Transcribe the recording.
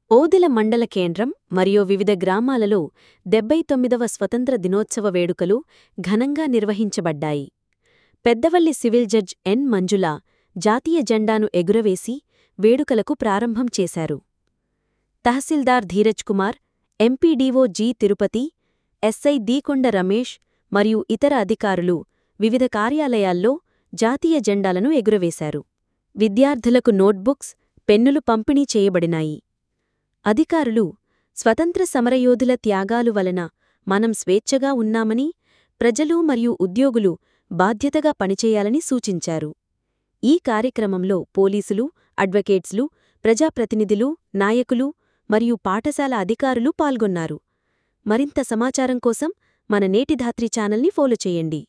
ఓదెల మండల కేంద్రం మరియు వివిధ గ్రామాలలో డెబ్బై తొమ్మిదవ స్వతంత్ర దినోత్సవ వేడుకలు ఘనంగా నిర్వహించబడ్డాయి పెద్దవల్లి సివిల్ జడ్జ్ ఎన్ మంజుల జాతీయ జెండాను ఎగురవేసి వేడుకలకు ప్రారంభం చేశారు తహసీల్దార్ Dheeraj Kumar MPDO G Tirupati SI Deekonda Ramesh మరియు ఇతర అధికారులు వివిధ కార్యాలయాల్లో జాతీయ జెండాలను ఎగురవేశారు విద్యార్థులకు నోట్బుక్స్ పెన్నులు పంపిణీ చేయబడినాయి అధికారులు స్వతంత్ర సమరయోధుల త్యాగాలు వలన మనం స్వేచ్ఛగా ఉన్నామని ప్రజలు మరియు ఉద్యోగులు బాధ్యతగా పనిచేయాలని సూచించారు ఈ కార్యక్రమంలో పోలీసులు అడ్వకేట్స్లు ప్రజాప్రతినిధులు నాయకులు మరియు పాఠశాల అధికారులు పాల్గొన్నారు మరింత సమాచారం కోసం మన నేటి ధాత్రి ఛానల్ని ఫాలో చేయండి